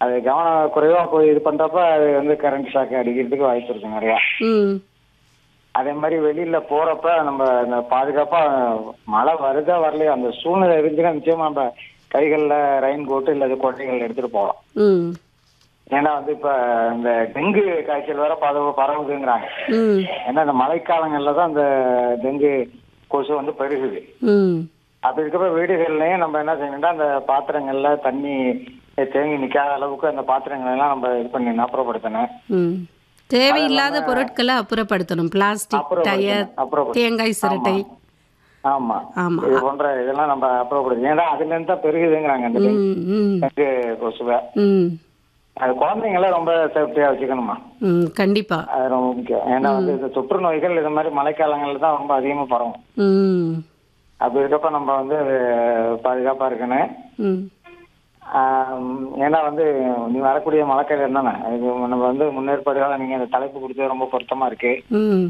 அது கவனம் குறைவா போய் இது பண்றப்ப அது வந்து கரண்ட் ஷாக் அடிக்கிறதுக்கு வாய்ப்பு இருக்கு நிறையா ம் அதே மாதிரி வெளியில போறப்ப நம்ம இந்த பாதுகாப்பா மழை வருதா வரலையா அந்த சூழ்நிலை இருந்துச்சுன்னா நிச்சயமா நம்ம கைகள்ல ரெயின் கோட்டு இல்ல கொட்டைகள் எடுத்துட்டு போகலாம் ம் ஏன்னா வந்து இப்ப இந்த டெங்கு காய்ச்சல் வேற பரவு பரவுதுங்கிறாங்க ம் ஏன்னா இந்த மழைக்காலங்கள்ல தான் அந்த டெங்கு கொசு வந்து பெருகுது ம் அப்படி இருக்கப்ப வீடுகள்லயும் நம்ம என்ன செய்யணும்னா அந்த பாத்திரங்கள்ல தண்ணி தேங்கி நிக்காத அளவுக்கு அந்த பாத்திரங்களை எல்லாம் நம்ம இது பண்ணி அப்புறப்படுத்தணும் ம் தேவையில்லாத பொருட்களை அப்புறப்படுத்தணும் பிளாஸ்டிக் அப்புறப்படுத்தணும். டயர் அப்புறப்படுத்தணும். தேங்காய் சிரட்டை ஆமா ஆமா இது போன்ற இதெல்லாம் நம்ம அப்புறப்படுத்தணும் ஏன்னா அதுல இருந்து தான் பெருகுதுங்கிறாங்க இந்த ம் ம் டெங்கு கொசுவை ம் அது குழந்தைங்கள ரொம்ப சேஃப்டியா வச்சுக்கணுமா ம் கண்டிப்பா அது ரொம்ப முக்கியம் ஏன்னா வந்து இந்த தொற்று நோய்கள் இது மாதிரி மழைக்காலங்கள்ல தான் ரொம்ப அதிகமா பரவும் ம் அப்படி இருக்கப்ப நம்ம வந்து பாதுகாப்பா இருக்கணும் ம் ஆம், ஏன்னா வந்து நீ வரக்கூடிய மழைக்காலம் தானே இது நம்ம வந்து முன்னேற்பாடுகளாக நீங்க இந்த தலைப்பு கொடுத்தது ரொம்ப பொருத்தமா இருக்கு ம்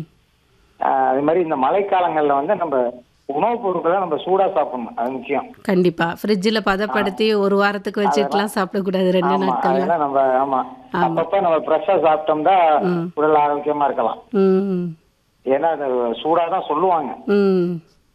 ஆஹ் அது மாதிரி இந்த மழைக்காலங்கள்ல வந்து நம்ம உணவுப் பொருட்களை நம்ம சூடா சாப்பிடணும் அது முக்கியம் கண்டிப்பா ஃப்ரிட்ஜில் பதப்படுத்தி ஒரு வாரத்துக்கு வச்சுட்டுலாம் சாப்பிடக்கூடாது ரெண்டு ஆமா நாட்கள் அதெல்லாம் நம்ம ஆமா அப்பப்ப நம்ம ஃப்ரெஷ்ஷா சாப்பிட்டோம்னா உடல் ஆரோக்கியமா இருக்கலாம் ம் ஏன்னா அது சூடா தான் சொல்லுவாங்க ம்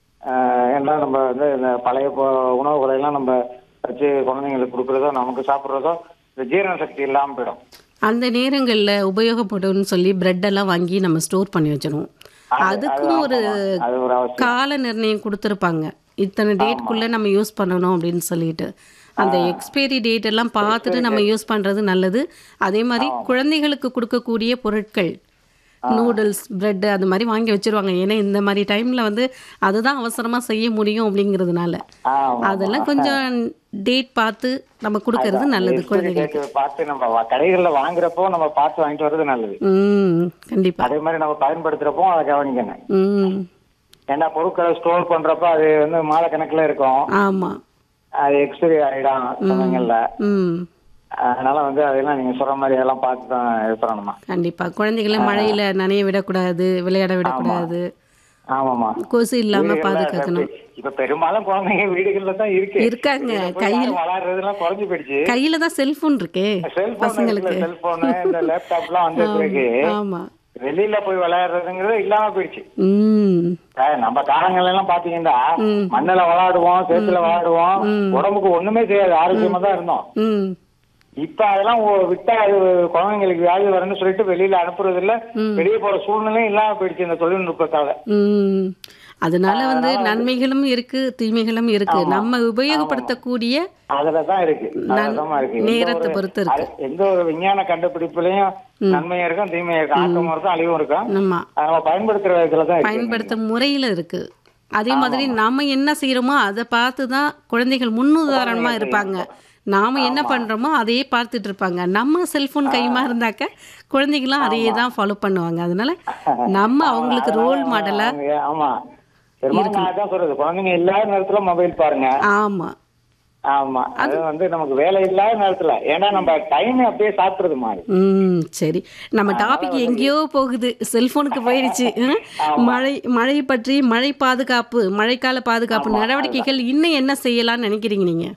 ஆஹ் ஏன்னா நம்ம வந்து இந்த பழைய பொ- உணவுகளை எல்லாம் நம்ம வச்சு குழந்தைங்களுக்கு கொடுக்குறதோ நமக்கு சாப்பிட்றதோ இந்த ஜீரண சக்தி இல்லாம போயிடும் அந்த நேரங்களில் உபயோகப்படும்னு சொல்லி bread எல்லாம் வாங்கி நம்ம ஸ்டோர் பண்ணி வச்சிருவோம் அதுக்கும் ஒரு அது ஒரு அவசியம் கால நிர்ணயம் கொடுத்துருப்பாங்க இத்தனை டேட்குள்ளே நம்ம யூஸ் பண்ணணும் அப்படின்னு சொல்லிட்டு அந்த எக்ஸ்பைரி டேட் எல்லாம் பார்த்துட்டு நம்ம யூஸ் பண்ணுறது நல்லது அதே மாதிரி குழந்தைகளுக்கு கொடுக்கக்கூடிய பொருட்கள் நூடுல்ஸ் பிரெட் அது மாதிரி வாங்கி வச்சிருவாங்க ஏன்னா இந்த மாதிரி டைமில் வந்து அதுதான் அவசரமாக செய்ய முடியும் அப்படிங்கிறதுனால ஆமா. அதெல்லாம் கொஞ்சம் டேட் பார்த்து நம்ம கொடுக்கறது நல்லது expiry குழந்தைகளுக்கு date பார்த்து நம்ம வ- கடைகள்ல வாங்குறப்போ நம்ம பார்த்து வாங்கிட்டு வர்றது நல்லது ம் கண்டிப்பாக அதே மாதிரி நம்ம பயன்படுத்துறப்போ அதை கவனிக்கணும் ம் ஏன்னா பொருட்களை ஸ்டோர் பண்றப்ப அது வந்து மாத கணக்குல இருக்கும் ஆமாம் அது எக்ஸ்பைரி ஆயிடும் சமயங்கள்ல ம் அதனால வந்து அதெல்லாம் நீங்க சொல்ற மாதிரி அதெல்லாம் பார்த்து தான் இது பண்ணணுமா கண்டிப்பா குழந்தைகளை மழையில நனைய விடக்கூடாது விளையாட விடக்கூடாது ஆமாமா கொசு இல்லாம வீடுகள்ல பாதுகாக்கணும் இப்ப பெரும்பாலும் குழந்தைங்க வீடுகள்ல தான் இருக்கு இருக்காங்க இதுல போய் கையில் யாரும் விளையாடுறதெல்லாம் குறைஞ்சு போயிடுச்சு கையில தான் செல்போன் இருக்கே செல்போன் பசங்களுக்கு செல்போன் இந்த லேப்டாப்லாம் வந்த பிறகு ஆமா வெளியில போய் விளையாடுறதுங்கிறது இல்லாம போயிடுச்சு ம் அஹ் நம்ம காலங்கள்ல எல்லாம் பாத்தீங்கன்னா மண்ணுல விளையாடுவோம் சேத்துல விளையாடுவோம் உடம்புக்கு ஒண்ணுமே செய்யாது ஆரோக்கியமா தான் இருந்தோம் ம் இப்ப அதெல்லாம் ஒ- விட்டா அது குழந்தைங்களுக்கு வியாதி வரும்னு சொல்லிட்டு வெளியில அனுப்புறது இல்ல வெளியே போற சூழ்நிலையும் இல்லாம போயிடுச்சு இந்த தொழில்நுட்பத்தால ம் அதனால வந்து நன்மைகளும் இருக்கு தீமைகளும் இருக்கு நம்ம உபயோகப்படுத்தக்கூடிய அதுலதான் இருக்கு அதுலதான் இருக்கு எந்த நேரத்தை ஒரு- பொறுத்து இருக்கு அது- எந்த ஒரு விஞ்ஞான கண்டுபிடிப்புலயும் நன்மையும் இருக்கும் தீமையும் இருக்கும் ஆக்கமும் இருக்கும் அழிவும் இருக்கும் ஆமா அதை நம்ம பயன்படுத்துற விதத்துல தான் இருக்கு பயன்படுத்தும் முறையில இருக்கு அதே மாதிரி நாம என்ன செய்யறோமோ அதை பார்த்து தான் குழந்தைகள் முன்னுதாரணமா இருப்பாங்க நாம என்ன பண்றோமோ அதையே பார்த்துட்டு இருப்பாங்க நம்ம செல்போன் கையுமா இருந்தாக்க குழந்தைகளும் அதையே தான் ஃபாலோ பண்ணுவாங்க அதனால நம்ம அவங்களுக்கு ரோல் மாடலா அவங்க- ஆமா பெரும்பாலும் நான் அதான் சொல்றது குழந்தைங்க இல்லாத நேரத்துல மொபைல் பாருங்க ஆமா ஆமா அது வந்து நமக்கு வேலை இல்லாத நேரத்துல ஏன்னா நம்ம டைம் அப்படியே சாப்பிடுறது மாதிரி ம் சரி நம்ம டாபிக் எங்கேயோ போகுது செல்போனுக்கு போயிடுச்சு ம்? மழை மழை பற்றி மழை பாதுகாப்பு மழைக்கால பாதுகாப்பு நடவடிக்கைகள் இன்னும் என்ன செய்யலாம்னு நினைக்கிறீங்க நீங்க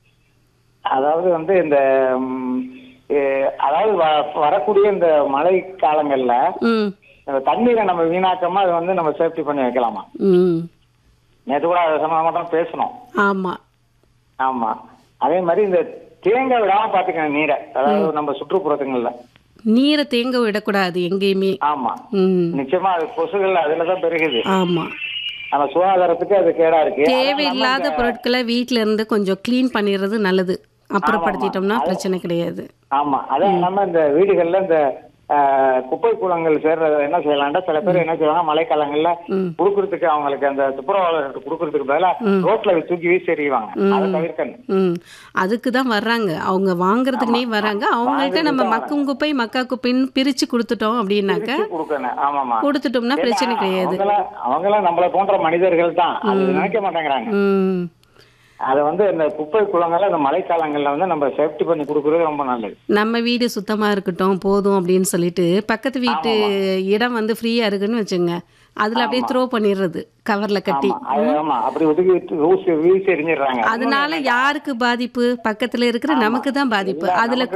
அதாவது வந்து இந்த ம், எ- அதாவது வ- வரக்கூடிய இந்த மழை காலங்கள்ல ம் இந்த தண்ணீரை நம்ம வீணாக்காம அதை வந்து நம்ம சேஃப்டி பண்ணி வைக்கலாமா ம் நேற்று கூட அதை சம்பந்தமா தான் பேசணும் ஆமா ஆமா அதே மாதிரி இந்த தேங்க விடாம பாத்துக்கணும் நீரை அதாவது நம்ம சுற்றுப்புறத்துங்கள்ல நீரை தேங்க விடக்கூடாது எங்கேயுமே ஆமா ம் நிச்சயமா அது கொசுகள் அதுலதான் பெருகுது ஆமா நம்ம சுகாதாரத்துக்கு அது கேடா இருக்கு தேவையில்லாத பொருட்களை வீட்ல இருந்து கொஞ்சம் க்ளீன் பண்ணிடுறது நல்லது அப்புறப்படுத்திட்டோம்னா பிரச்சனை கிடையாது ஆமா அதான் நம்ம இந்த வீடுகள்ல இந்த ஆஹ், குப்பை கூலங்கள் சேர்றது என்ன செய்யலாம்டா சில பேர் என்ன செய்வாங்க மழைக்காலங்கள்ல குடுக்கறதுக்கு அவங்களுக்கு அந்த துப்புரவாளர்களுக்கு குடுக்கறதுக்கு பதிலா ரோட்ல தூக்கி வீசி எறிவாங்க அதை தவிர்க்கணும் ம் அதுக்கு தான் வர்றாங்க அவங்க வாங்குறதுக்குனே வராங்க அவங்கள்ட்ட நம்ம மக்கும் குப்பை மக்கா குப்பைன்னு பிரிச்சு கொடுத்துட்டோம் அப்படின்னாக்க பிரிச்சு கொடுக்கணும் ஆமாமா கொடுத்துட்டோம்னா பிரச்சனை கிடையாது அவங்களாம் அவங்களாம் நம்மள போன்ற மனிதர்கள் தான் அது நினைக்க மாட்டேங்கிறாங்க ம் அதை வந்து இந்த குப்பை குளங்கள்ல இந்த மழைக்காலங்கள்ல வந்து நம்ம சேஃப்டி பண்ணி கொடுக்கறது ரொம்ப நல்லது நம்ம வீடு சுத்தமாக இருக்கட்டும் போதும் அப்படின்னு சொல்லிட்டு பக்கத்து வீட்டு இடம் வந்து ஃப்ரீயாக இருக்குன்னு வச்சுங்க அதில் அப்படியே த்ரோ பண்ணிடுறது கவரில் கட்டி அது ஆமா அப்படி ஒதுக்கி விட்டு ஊசி வீசி எரிஞ்சிடுறாங்க அதனால யாருக்கு பாதிப்பு பக்கத்தில் இருக்கிற நமக்கு தான் பாதிப்பு அதில்